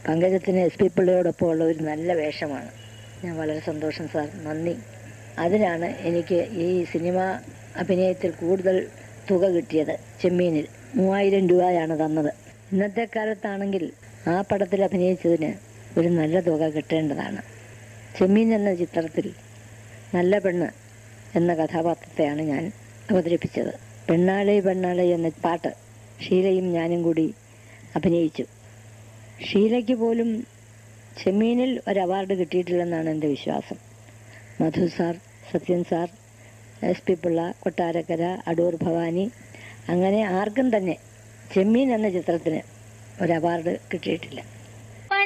പങ്കജത്തിന് S P പിള്ളയോടൊപ്പം ഉള്ള ഒരു നല്ല വേഷമാണ് ഞാൻ വളരെ സന്തോഷം സാർ നന്ദി അതിനാണ് എനിക്ക് ഈ സിനിമ അഭിനയത്തിൽ കൂടുതൽ തുക കിട്ടിയത് ചെമ്മീനിൽ മൂവായിരം രൂപയാണ് തന്നത് ഇന്നത്തെ കാലത്താണെങ്കിൽ ആ പടത്തിൽ അഭിനയിച്ചതിന് ഒരു നല്ല തുക കിട്ടേണ്ടതാണ് ചെമ്മീൻ എന്ന ചിത്രത്തിൽ നല്ല പെണ്ണ് എന്ന കഥാപാത്രത്തെയാണ് ഞാൻ അവതരിപ്പിച്ചത് പെണ്ണാളെ പെണ്ണാളെ എന്ന പാട്ട് ഷീലയും ഞാനും കൂടി അഭിനയിച്ചു ഷീലയ്ക്ക് പോലും ചെമ്മീനിൽ ഒരു അവാർഡ് കിട്ടിയിട്ടില്ലെന്നാണ് എൻ്റെ വിശ്വാസം Madhu sir Sathyan sir S P Pillai Kottarakkara Adoor Bhavani അങ്ങനെ ആർക്കും തന്നെ ചെമ്മീൻ എന്ന ചിത്രത്തിന് ഒരു അവാർഡ് കിട്ടിയിട്ടില്ല